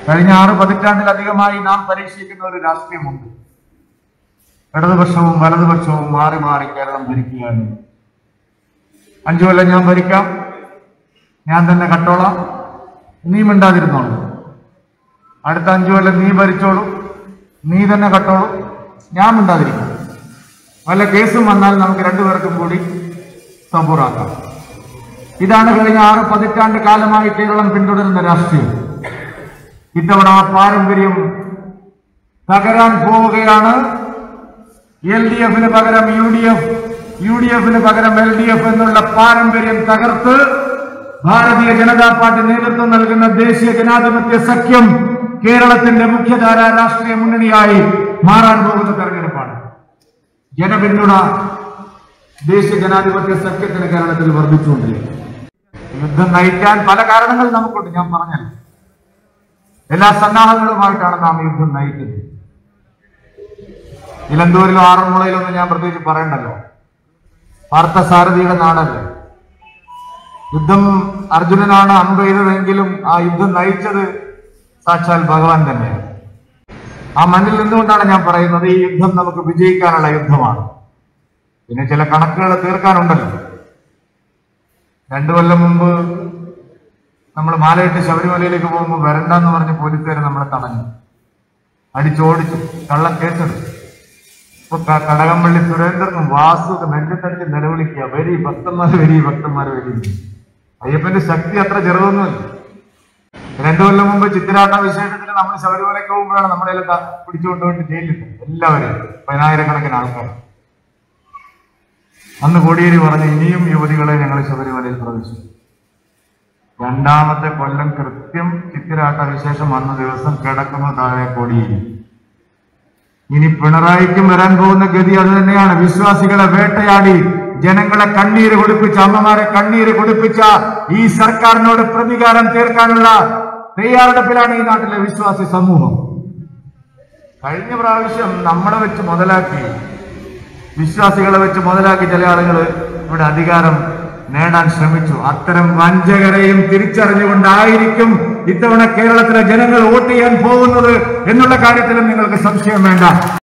കഴിഞ്ഞ ആറ് പതിറ്റാണ്ടിലധികമായി നാം പരീക്ഷിക്കുന്ന ഒരു രാഷ്ട്രീയമുണ്ട് ഇടതുപക്ഷവും വലതുപക്ഷവും മാറി മാറി കേരളം ഭരിക്കുകയാണ് അഞ്ചു കൊല്ലം ഞാൻ ഭരിക്കാം ഞാൻ തന്നെ കട്ടോളാം നീ മിണ്ടാതിരുന്നോളൂ അടുത്ത അഞ്ചു കൊല്ലം നീ ഭരിച്ചോളൂ നീ തന്നെ കട്ടോളൂ ഞാൻ മിണ്ടാതിരിക്കും വല്ല കേസും വന്നാൽ നമുക്ക് രണ്ടുപേർക്കും കൂടി സബൂറാക്കാം ഇതാണ് കഴിഞ്ഞ ആറ് പതിറ്റാണ്ട് കാലമായി കേരളം പിന്തുടരുന്ന രാഷ്ട്രീയം ഇത്തവണ ആ പാരമ്പര്യം തകരാൻ പോവുകയാണ് എൽ ഡി എഫിന് പകരം U D F U D എഫിന് പകരം എൽ ഡി എഫ് എന്നുള്ള പാരമ്പര്യം തകർത്ത് ഭാരതീയ ജനതാ പാർട്ടി നേതൃത്വം നൽകുന്ന ദേശീയ ജനാധിപത്യ സഖ്യം കേരളത്തിന്റെ മുഖ്യധാര രാഷ്ട്രീയ മുന്നണിയായി മാറാൻ പോകുന്ന തെരഞ്ഞെടുപ്പാണ് ജനപിന്തുണ ദേശീയ ജനാധിപത്യ സഖ്യത്തിന് കേരളത്തിൽ വർദ്ധിച്ചുകൊണ്ടിരിക്കും യുദ്ധം നയിക്കാൻ പല കാരണങ്ങൾ നമുക്കുണ്ട് ഞാൻ പറഞ്ഞല്ലോ എല്ലാ സന്നാഹങ്ങളുമായിട്ടാണ് നാം യുദ്ധം നയിക്കുന്നത് ഇലന്തൂരിലും ആറന്മുളയിലും ഒന്നും ഞാൻ പ്രത്യേകിച്ച് പറയണ്ടല്ലോ പാർത്ഥസാരഥിയുടെ നാടല്ലേ യുദ്ധം അർജുനനാണ് അമ്പ് ചെയ്തതെങ്കിലും ആ യുദ്ധം നയിച്ചത് സാക്ഷാൽ ഭഗവാൻ തന്നെയാണ് ആ മണ്ണിൽ നിന്നുകൊണ്ടാണ് ഞാൻ പറയുന്നത് ഈ യുദ്ധം നമുക്ക് വിജയിക്കാനുള്ള യുദ്ധമാണ് പിന്നെ ചില കണക്കുകൾ തീർക്കാനുണ്ടല്ലോ രണ്ടു കൊല്ലം മുമ്പ് നമ്മൾ മാലയിട്ട് ശബരിമലയിലേക്ക് പോകുമ്പോൾ വരണ്ടെന്ന് പറഞ്ഞ് പോലീസുകാർ നമ്മളെ തടഞ്ഞു അടിച്ചോടിച്ചു കള്ളം കേസെടുത്തു ഇപ്പൊ ക- കടകംപള്ളി സുരേന്ദ്രനും വാസു ഒക്കെ നെഞ്ചത്തടിച്ച് നിലവിളിക്കുക വരി ഭക്തന്മാർ വരി ഭക്തന്മാർ വരി അയ്യപ്പന്റെ ശക്തി അത്ര ചെറുതൊന്നുമല്ല രണ്ടു കൊല്ലം മുമ്പ് ചിത്തിരാട്ട വിശേഷത്തിന് നമ്മൾ ശബരിമലയ്ക്ക് പോകുമ്പോഴാണ് നമ്മളെല്ലാം പിടിച്ചുകൊണ്ടുപോയിട്ട് ജയിലിലിട്ടത് എല്ലാവരെയും പതിനായിരക്കണക്കിന് ആൾക്കാർ അന്ന് കോടിയേരി പറഞ്ഞു ഇനിയും യുവതികളെ ഞങ്ങൾ ശബരിമലയിൽ പ്രവേശിച്ചു രണ്ടാമത്തെ കൊല്ലം കൃത്യം ചിത്തിരാട്ട വിശേഷം വന്ന ദിവസം കിടക്കുന്ന താഴെ കോടിയേരി ഇനി പിണറായിക്കും വരാൻ പോകുന്ന ഗതി അത് തന്നെയാണ് വിശ്വാസികളെ വേട്ടയാടി ജനങ്ങളെ കണ്ണീര് കുടിപ്പിച്ച അമ്മമാരെ കണ്ണീര് കുടിപ്പിച്ച ഈ സർക്കാരിനോട് പ്രതികാരം തീർക്കാനുള്ള തയ്യാറെടുപ്പിലാണ് ഈ നാട്ടിലെ വിശ്വാസി സമൂഹം കഴിഞ്ഞ പ്രാവശ്യം നമ്മളെ വെച്ച് മുതലാക്കി വിശ്വാസികളെ വെച്ച് മുതലാക്കി ചില ആളുകൾ ഇവിടെ അധികാരം നേടാൻ ശ്രമിച്ചു അത്തരം വഞ്ചകരെയും തിരിച്ചറിഞ്ഞുകൊണ്ടായിരിക്കും ഇത്തവണ കേരളത്തിലെ ജനങ്ങൾ വോട്ട് ചെയ്യാൻ പോകുന്നത് എന്നുള്ള കാര്യത്തിലും നിങ്ങൾക്ക് സംശയം വേണ്ട